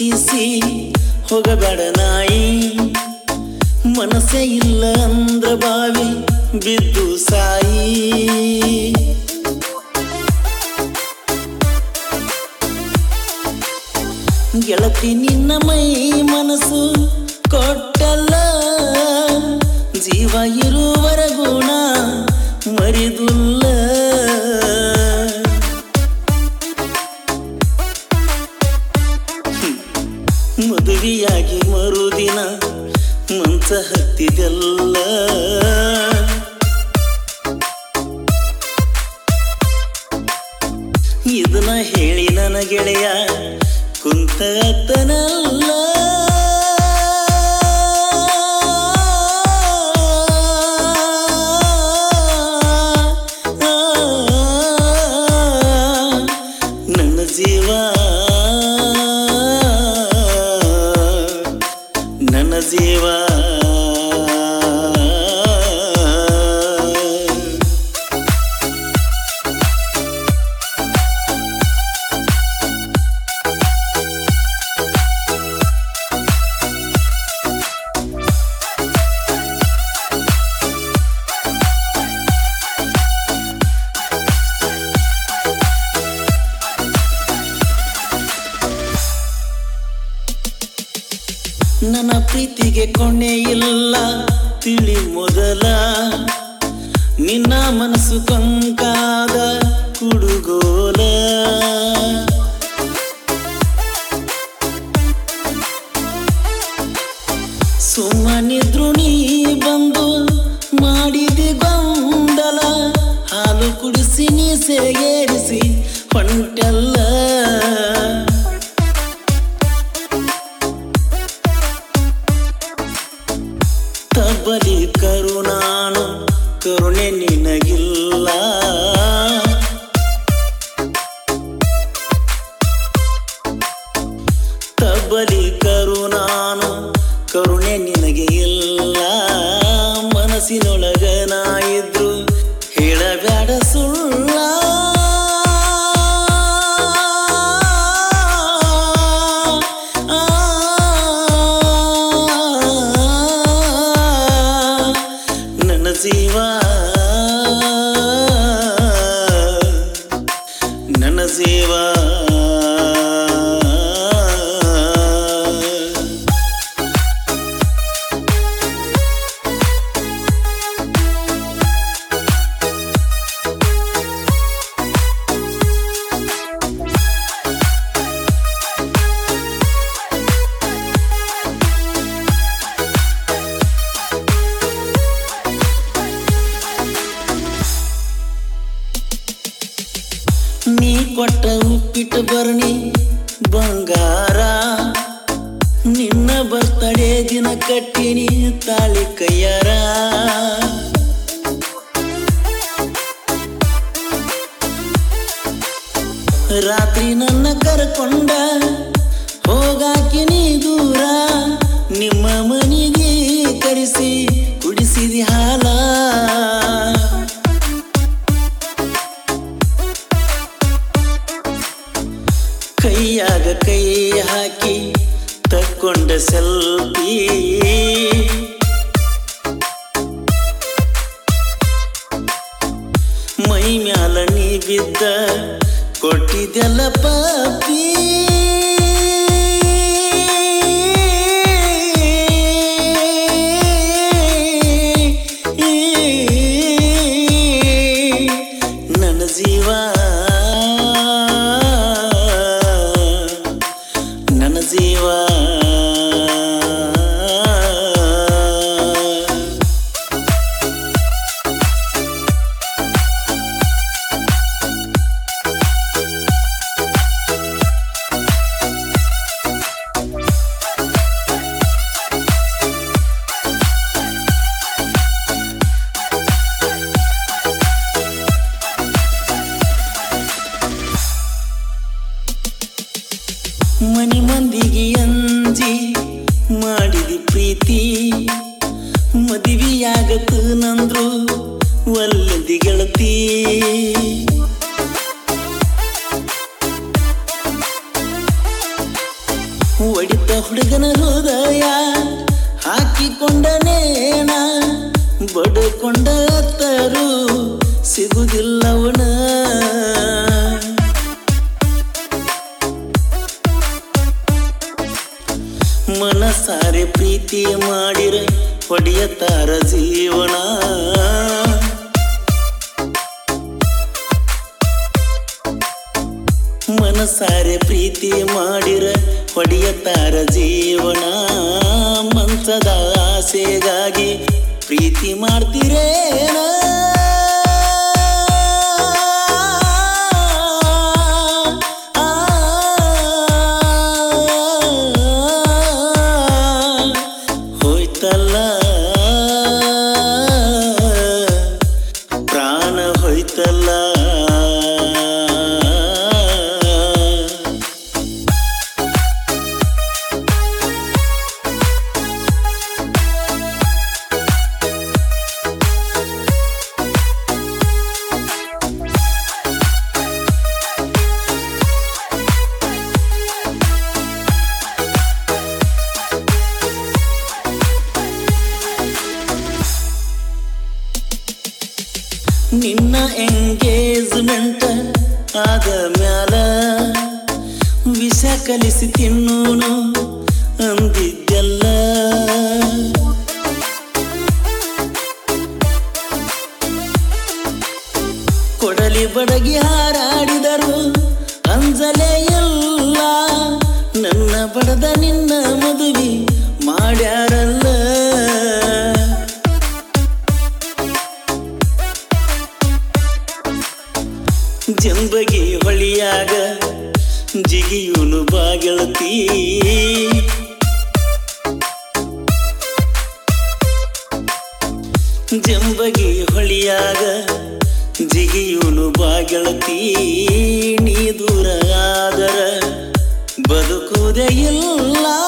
ಪ್ರೀತಿಸಿ ಹೋಗಬೇಡ ನಾಯಿ ಮನಸ್ಸೇ ಇಲ್ಲ ಅಂದ್ರ ಬಾವಿ ಬಿದ್ದು ಸಾಯಿ ಗೆಳತಿ ನಿನ್ನ ಮೈ ಮನಸ್ಸು ಕೊಟ್ಟಲ್ಲ ಜೀವ ಇರುವವರೆಗೂಣ ಮರಿದುಲ್ಲ ಮದುವೆಯಾಗಿ ಮರುದಿನ ಮಂಚ ಹತ್ತಿದೆಲ್ಲ ಇದನ್ನ ಹೇಳಿ ನನ್ನ ಗೆಳೆಯ ಕುಂತತನಲ್ಲ ನನ್ನ ಜೀವ ನನ್ನ ಜೀವ ನನ್ನ ಪ್ರೀತಿಗೆ ಕೊನೆ ಇಲ್ಲ ತಿಳಿ ಮೊದಲ ನಿನ್ನ ಮನಸ್ಸು ಕಂಕಾದ ಕುಡುಗೋಲ ಸುಮ್ಮನಿದ್ರು ನೀ ಬಂದು ಮಾಡಿದೆ ಗೊಂದಲ ಹಾಲು ಕುಡಿಸಿ ನೀ ಸೇರಿಸಿ ಹೊಂಟಲ್ಲ ತಬ್ಬಲಿ ಕರುಣಾನು ಕರುಣೆ ನಿನಗಿಲ್ಲ ತಬ್ಬಲಿ ಕರುಣಾನು ಕರುಣೆ ನಿನಗೆ ಇಲ್ಲ ಮನಸ್ಸಿನೊಳಗ ನಾ ಇದ್ರು ಹೇಳಬೇಡ ಸುಳ್ಳ ನನ್ನ ಜೀವ ನನ್ನ ಜೀವ ನೀ ಕೊಟ್ಟ ಉಪ್ಪಿಟ್ಟು ಬರ್ಣಿ ಬಂಗಾರ ನಿನ್ನ ಬರ್ತಡೇ ದಿನ ಕಟ್ಟಿನಿ ತಾಳಿ ಕೈಯಾರ ರಾತ್ರಿ ನನ್ನ ಕರ್ಕೊಂಡ ಹೋಗಾಕಿ ನೀ ದೂರ ನಿಮ್ಮ ಮನೆಗೆ ಕರೆಸಿ ಕುಡಿಸಿದಿ ಹಾಲ ಕೈಯಾಗ ಕೈ ಹಾಕಿ ತಕ್ಕೊಂಡ ಸೆಲ್ಫಿ ಮೈ ಮ್ಯಾಲ ನೀ ಬಿದ್ದ ಕೊಟ್ಟಿದ್ದೆಲ್ಲ ಪಾಪಿ ನನ್ನ ಜೀವ ನನ್ನ ಜೀವ ಮನಿ ಮಂದಿಗೆ ಅಂಜಿ ಮಾಡಿದಿ ಪ್ರೀತಿ ಮದುವೆಯಾಗತ್ತು ನಂದ್ರು ಒಲ್ಲದಿ ಗೆಳತಿ ಹುಡುಗನ ಹೃದಯ ಹಾಕಿಕೊಂಡನೇಣ ಬಡಕೊಂಡ ತರು ಸಿಗುದಿಲ್ಲವನ ಮನಸಾರೆ ಪ್ರೀತಿ ಮಾಡಿರ ಹೊಡೆಯತಾರ ಜೀವನ ಮನಸಾರೆ ಪ್ರೀತಿ ಮಾಡಿರ ಹೊಡೆಯತಾರ ಜೀವನ ಮಂಚದ ಆಸೆಗಾಗಿ ಪ್ರೀತಿ ಮಾಡ್ತೀರೇನ ಹೋಯ್ತಲ್ಲ ಪ್ರಾಣ ಹೋಯ್ತಲ್ಲ ನಿನ್ನ ಎಂಗೇಜ್ಮೆಂಟ್ ಆದ ಮ್ಯಾಲ ವಿಷ ಕಲಿಸಿ ತಿನ್ನೂನು ಅಂದಿದ್ದೆಲ್ಲ ಕೊಡಲಿ ಬಡಗಿ ಹಾರಾಡಿದರು ಅಂಜಲೇ ಇಲ್ಲ ನನ್ನ ಬಡದ ನಿನ್ನ ಮದುವೆ ಮಾಡ್ಯಾರಲ್ಲ ಜಂಬಗಿ ಹೊಳಿಯಾಗ ಜಿಗಿಯುನು ಬಾಗೆಳತಿ ಜಂಬಗಿ ಹೊಳಿಯಾಗ ಜಿಗಿಯುನು ಬಾಗೆಳತಿ ನೀ ದೂರ ಆದರ ಬದುಕುವುದೇ ಇಲ್ಲ